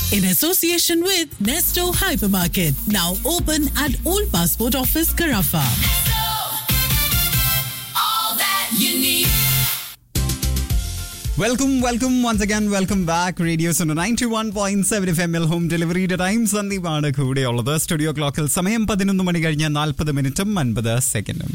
in association with Nesto Hypermarket, now open at Old Passport Office, Carafa. Welcome welcome once again welcome back radios ninety one point seven F M L home ഡെലിവറിയുടെ time സന്ദീപാണ് കൂടെയുള്ളത് studio ക്ലോക്കിൽ സമയം പതിനൊന്ന് മണി കഴിഞ്ഞ നാൽപ്പത് മിനിറ്റും അൻപത് സെക്കൻഡും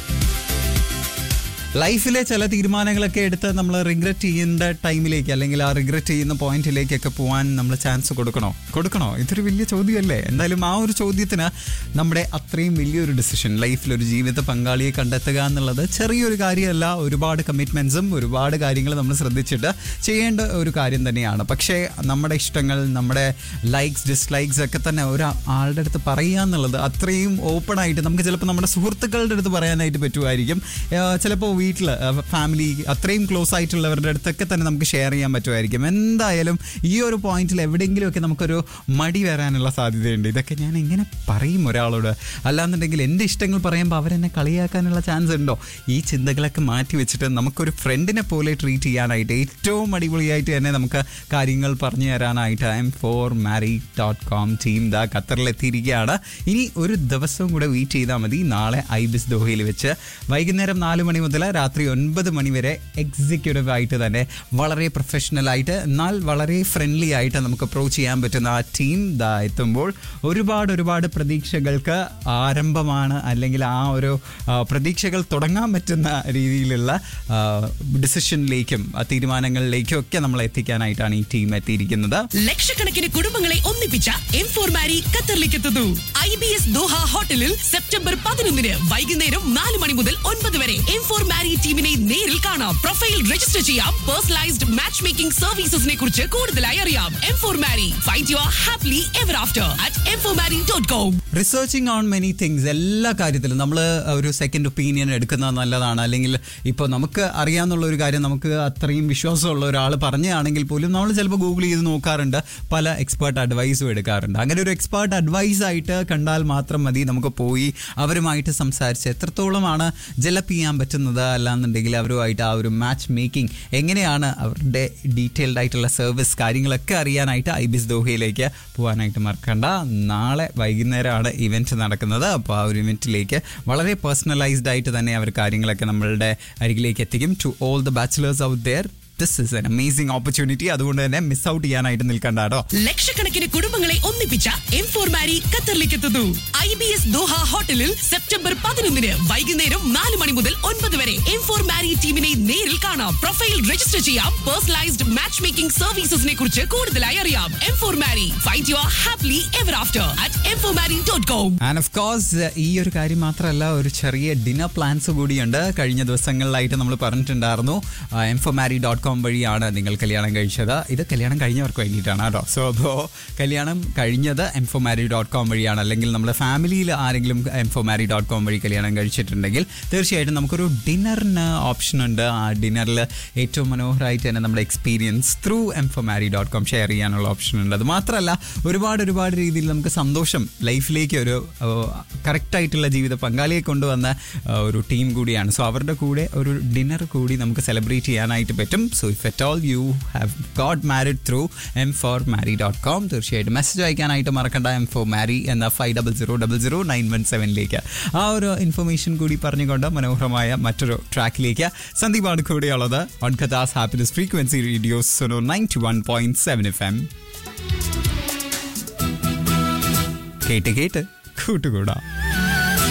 ലൈഫിലെ ചില തീരുമാനങ്ങളൊക്കെ എടുത്ത് നമ്മൾ റിഗ്രറ്റ് ചെയ്യേണ്ട ടൈമിലേക്ക് അല്ലെങ്കിൽ ആ റിഗ്രറ്റ് ചെയ്യുന്ന പോയിന്റിലേക്കൊക്കെ പോകാൻ നമ്മൾ ചാൻസ് കൊടുക്കണോ കൊടുക്കണോ ഇതൊരു വലിയ ചോദ്യമല്ലേ എന്തായാലും ആ ഒരു ചോദ്യത്തിന് നമ്മുടെ അത്രയും വലിയൊരു ഡിസിഷൻ ലൈഫിൽ ഒരു ജീവിത പങ്കാളിയെ കണ്ടെത്തുക എന്നുള്ളത് ചെറിയൊരു കാര്യമല്ല ഒരുപാട് കമ്മിറ്റ്മെന്റ്സും ഒരുപാട് കാര്യങ്ങൾ നമ്മൾ ശ്രദ്ധിച്ചിട്ട് ചെയ്യേണ്ട ഒരു കാര്യം തന്നെയാണ് പക്ഷേ നമ്മുടെ ഇഷ്ടങ്ങൾ നമ്മുടെ ലൈക്സ് ഡിസ്ലൈക്സ് ഒക്കെ തന്നെ ഒരു ആളുടെ അടുത്ത് പറയുക എന്നുള്ളത് അത്രയും ഓപ്പൺ ആയിട്ട് നമുക്ക് ചിലപ്പോൾ നമ്മുടെ സുഹൃത്തുക്കളുടെ അടുത്ത് പറയാനായിട്ട് പറ്റുമായിരിക്കും ചിലപ്പോൾ വീട്ടിൽ ഫാമിലി അത്രയും ക്ലോസ് ആയിട്ടുള്ളവരുടെ അടുത്തൊക്കെ തന്നെ നമുക്ക് ഷെയർ ചെയ്യാൻ പറ്റുമായിരിക്കും എന്തായാലും ഈ ഒരു പോയിന്റിൽ എവിടെയെങ്കിലുമൊക്കെ നമുക്കൊരു മടി വരാനുള്ള സാധ്യതയുണ്ട് ഇതൊക്കെ ഞാൻ എങ്ങനെ പറയും ഒരാളോട് അല്ലാന്നുണ്ടെങ്കിൽ എൻ്റെ ഇഷ്ടങ്ങൾ പറയുമ്പോൾ അവരെന്നെ കളിയാക്കാനുള്ള ചാൻസ് ഉണ്ടോ ഈ ചിന്തകളൊക്കെ മാറ്റി വെച്ചിട്ട് നമുക്കൊരു ഫ്രണ്ടിനെ പോലെ ട്രീറ്റ് ചെയ്യാനായിട്ട് ഏറ്റവും അടിപൊളിയായിട്ട് തന്നെ നമുക്ക് കാര്യങ്ങൾ പറഞ്ഞു തരാനായിട്ട് I M four marry dot com team the ഖത്തറിലെത്തിയിരിക്കുകയാണ് ഇനി ഒരു ദിവസവും കൂടെ വെയിറ്റ് ചെയ്താൽ മതി നാളെ ഐബിസ് ദോഹയിൽ വെച്ച് വൈകുന്നേരം നാല് മണി മുതൽ രാത്രി ഒൻപത് മണി വരെ എക്സിക്യൂട്ടീവ് ആയിട്ട് തന്നെ വളരെ പ്രൊഫഷണൽ ആയിട്ട് എന്നാൽ വളരെ ഫ്രണ്ട്ലി ആയിട്ട് നമുക്ക് അപ്രോച്ച് ചെയ്യാൻ പറ്റുന്ന ആ ടീം ദാ എത്തുമ്പോൾ ഒരുപാട് ഒരുപാട് പ്രതീക്ഷകൾക്ക് ആരംഭമാണ് അല്ലെങ്കിൽ ആ ഒരു ആ, പ്രതീക്ഷകൾ തുടങ്ങാൻ പറ്റുന്ന രീതിയിലുള്ള ഡിസിഷനിലേക്കും തീരുമാനങ്ങളിലേക്കും ഒക്കെ നമ്മൾ എത്തിക്കാനായിട്ടാണ് ഈ ടീം എത്തിയിരിക്കുന്നത് ലക്ഷക്കണക്കിന് കുടുംബങ്ങളെ ഒന്നിപ്പിച്ച എം ഫോർ മാരി ഖത്തറിലേക്ക് എത്തുന്നു ഐ ബി എസ് ദോഹ ഹോട്ടലിൽ സെപ്റ്റംബർ പതിനൊന്നിന് വൈകുന്നേരം നാല് മണി മുതൽ ഒൻപത് വരെ എം ഫോർ മാരി ടീമിനെ നേരിൽ കാണാം പ്രൊഫൈൽ രജിസ്റ്റർ ചെയ്യാം പേഴ്സണലൈസ്ഡ് മാച്ച് മേക്കിംഗ് സർവീസസിനെ കുറിച്ച് കൂടുതലായി അറിയാം M four marry find your happily ever after at M four marry dot com researching on many things എല്ലാ കാര്യത്തിലും നമ്മൾ ഒരു സെക്കൻഡ് ഒപ്പീനിയൻ എടുക്കുന്നത് നല്ലതാണ് അല്ലെങ്കിൽ ഇപ്പോൾ നമുക്ക് അറിയാവുന്ന ഒരു കാര്യം നമുക്ക് അത്രയും വിശ്വാസമുള്ള ഒരാൾ പറഞ്ഞാണെങ്കിൽ പോലും നമ്മൾ ചിലപ്പോൾ ഗൂഗിൾ ചെയ്ത് നോക്കാറുണ്ട് പല എക്സ്പേർട്ട് അഡ്വൈസും എടുക്കാറുണ്ട് അങ്ങനെ ഒരു എക്സ്പേർട്ട് അഡ്വൈസ് ആയിട്ട് കണ്ടാൽ മാത്രം മതി നമുക്ക് പോയി അവരുമായിട്ട് സംസാരിച്ച് എത്രത്തോളമാണ് ജലപ്പ് ചെയ്യാൻ പറ്റുന്നത് അല്ലാന്നുണ്ടെങ്കിൽ അവരുമായിട്ട് ആ ഒരു മാച്ച് മേക്കിംഗ് എങ്ങനെയാണ് അവരുടെ ഡീറ്റെയിൽഡ് ആയിട്ടുള്ള സർവീസ് കാര്യങ്ങളൊക്കെ അറിയാനായിട്ട് ഐബിസ് ദോഹയിലേക്ക് പോകാനായിട്ട് മറക്കണ്ട നാളെ വൈകുന്നേരമാണ് ഇവന്റ് നടക്കുന്നത് അപ്പോൾ ആ ഒരു ഇവന്റിലേക്ക് വളരെ പേഴ്സണലൈസ്ഡ് ആയിട്ട് തന്നെ അവർ കാര്യങ്ങളൊക്കെ നമ്മളുടെ അരികിലേക്ക് എത്തിക്കും to all the bachelors out there this is an amazing opportunity അതുകൊണ്ട് തന്നെ മിസ് ഔട്ട് ചെയ്യാനായിട്ട് നിൽക്കണ്ട കേട്ടോ ലക്ഷക്കണക്കിന് കുടുംബങ്ങളെ ഒന്നിപ്പിച്ച എം ഫോർ മാരി ഖത്തറിലേക്ക് എത്തുന്നു ഐ ബി എസ് ദോഹ ഹോട്ടലിൽ സെപ്റ്റംബർ പതിനൊന്നിന് വൈകുന്നേരം നാല് മണി മുതൽ ഒൻപത് വരെ എം ഫോർ മാരി ടീമിനെ നേരിൽ കാണാം പ്രൊഫൈൽ രജിസ്റ്റർ ചെയ്യാം പേഴ്സണലൈസ്ഡ് മാച്ച് മേക്കിംഗ് സർവീസസിനെ കുറിച്ച് കൂടുതലായി അറിയാം M four marry find your happily ever after at M four marry dot com and of course ഈ ഒരു കാര്യം മാത്രമല്ല ഒരു ചെറിയ ഡിന്നർ പ്ലാൻസ് കൂടിയുണ്ട് കഴിഞ്ഞ ദിവസങ്ങളിലായിട്ട് നമ്മൾ പറഞ്ഞിട്ടുണ്ടായിരുന്നു എംഫോമാരി ഡോട്ട് കോം വഴിയാണ് നിങ്ങൾ കല്യാണം കഴിച്ചത് ഇത് കല്യാണം കഴിഞ്ഞവർക്ക് വേണ്ടിയിട്ടാണ് കേട്ടോ സോ അപ്പോൾ കല്യാണം കഴിഞ്ഞത് എംഫോമാരി ഡോട്ട് കോം വഴിയാണ് അല്ലെങ്കിൽ നമ്മുടെ ഫാമിലിയിൽ ആരെങ്കിലും എംഫോമാരി ഡോട്ട് കോം വഴി കല്യാണം കഴിച്ചിട്ടുണ്ടെങ്കിൽ തീർച്ചയായിട്ടും നമുക്കൊരു ഡിന്നറിന് ഓപ്ഷൻ ഉണ്ട് ആ ഡിന്നറിൽ ഏറ്റവും മനോഹരമായിട്ട് തന്നെ നമ്മുടെ experience through M four marry dot com share ചെയ്യാനുള്ള ഓപ്ഷൻ ഉണ്ട് അത് മാത്രമല്ല ഒരുപാട് ഒരുപാട് രീതിയിൽ നമുക്ക് സന്തോഷം ലൈഫിലേക്ക് ഒരു കറക്റ്റ് ആയിട്ടുള്ള ജീവിത പങ്കാളിയെ കൊണ്ടുവന്ന ആ, ഒരു ടീം കൂടിയാണ് സോ അവരുടെ കൂടെ ഒരു ഡിന്നർ കൂടി നമുക്ക് സെലിബ്രേറ്റ് ചെയ്യാനായിട്ട് പറ്റും so if at all you have got married through M four marry dot com തീർച്ചയായിട്ടും മെസ്സേജ് അയക്കാനായിട്ട് മറക്കണ്ട എം ഫോർ മാരി എന്ന five double zero double zero nine one സെവനിലേക്ക് ആ ഒരു ഇൻഫർമേഷൻ കൂടി പറഞ്ഞുകൊണ്ട് മനോഹരമായ മറ്റൊരു ട്രാക്കിലേക്ക് സന്ദീപാണ് കൂടെയുള്ളത് ഓൺ കഥാസ് happiness frequency radios ninety one point seven F M കേട്ട് കേട്ട് കൂട്ടുകൂടാ